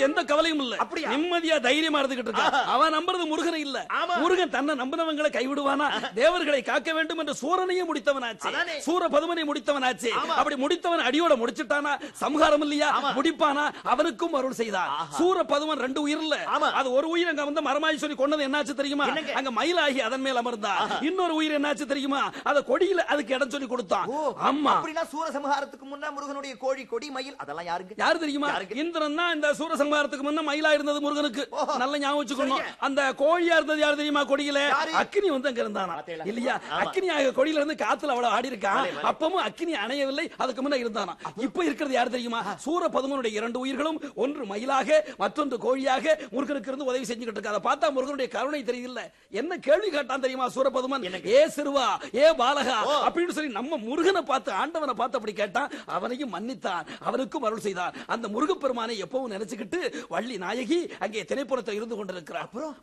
அவனுக்கு எந்த கவலையும் இல்ல அப்படியா? நிம்மதியா தைரியமா இருந்துகிட்டு இருக்கான் அவன் நம்புறது முருகனை இல்ல ஆமா. முருகன் தன்னை நம்பினவங்களை கைவிடுவானா தேவர்களை காக்க வேண்டும் என்ற சூரனையே முடித்தவனாச்சு அதானே. சூர பதுமனை முடித்தவனாச்சு ஆமா. அப்படி முடித்தவன் அடியோட முடிச்சிட்டானா சம்ஹாரம் இல்லையா முடிப்பானா அவனுக்கும் அருள் செய்தான் சூர பதுமன் ரெண்டு உயிர்ல ஆமா. அது ஒரு உயிர் அங்க வந்து மரமாயீஸ்வரி கொண்டது என்னாச்சு தெரியுமா என்னங்க? அங்க மயிலாகி அதன் மேல் அமர்ந்தா இன்னொரு உயிர் என்னாச்சு தெரியுமா அத கொடியில அதுக்கு இடம் சொல்லி கொடுத்தான் ஓ ஆமா அப்படின்னா சூரசம்ஹாரத்துக்கு முன்னா முருகனுடைய கோழி கொடி மயில் அதெல்லாம் யாருங்க யாரு தெரியுமா யாருக்கு? இந்திரன் தான் இந்த சூரசம்ஹாரத்துக்கு முன்ன மயிலா இருந்தது முருகனுக்கு ஓஹோ. நல்ல ஞாபகம் வச்சுக்கணும் சரிங்க. அந்த கோழியா இருந்தது யாரு தெரியுமா கொடியில யாரு? அக்கினி வந்து அங்க இருந்தானா பார்த்தீங்களா? இல்லையா ஆமா. அக்கினி ஆக கொடியில இருந்து காத்துல அவ்வளவு ஆடி இருக்கான் மலை, மலை. அப்பவும் அக்கினி அணையவில்லை அதுக்கு முன்ன இருந்தானா இப்ப இருக்கிறது யாரு தெரியுமா சூர பதுமனுடைய இரண்டு உயிர்களும் ஒன்று மயிலாக மற்றொன்று கோழியாக முருகனுக்கு இருந்து உதவி செஞ்சுக்கிட்டு இருக்கு அதை பார்த்தா முருகனுடைய கருணை தெரியல என்ன கேள்வி கேட்டான் தெரியுமா சூரபதுமன் ஏ சிறுவா ஏ பாலகா அப்படின்னு சொல்லி நம்ம முருகனை பார்த்து ஆண்டவனை பார்த்து அப்படி கேட்டான் அவனையும் மன்னித்தான் அவனுக்கும் அருள் செய்தான் அந்த முருகப்பெருமானை எப்பவும் நினைச்சுக்கிட்டு வள்ளி நாயகி அங்கே திரைப்புறத்தில் இருந்து கொண்டிருக்கிறார்